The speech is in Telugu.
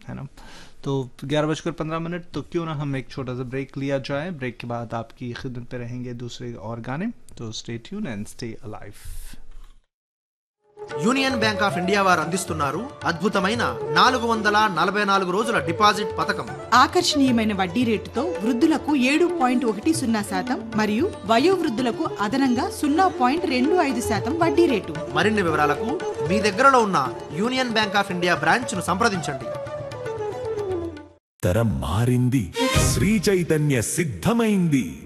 है ना तो ग्यारह बजकर पंद्रह मिनट तो क्यों ना हम एक छोटा सा ब्रेक लिया जाए ब्रेक के बाद आपकी खिदमत पे रहेंगे दूसरे और गाने तो stay tune and stay alive Union Bank of India వారు అందిస్తున్నారు అద్భుతమైన నాలుగు వందల నలభై నాలుగు రోజుల డిపాజిట్ పథకం ఆకర్షణీయమైన వడ్డీ రేటుతో వృద్ధులకు ఏడు పాయింట్ ఒకటి సున్నా శాతం మరియు వయోవృద్ధులకు అదనంగా సున్నా పాయింట్ రెండు ఐదు శాతం వడ్డీ రేటు మరిన్ని వివరాలకు మీ దగ్గరలో ఉన్న Union Bank of India branch ను సంప్రదించండి తరం మారింది శ్రీ చైతన్య సిద్ధమైంది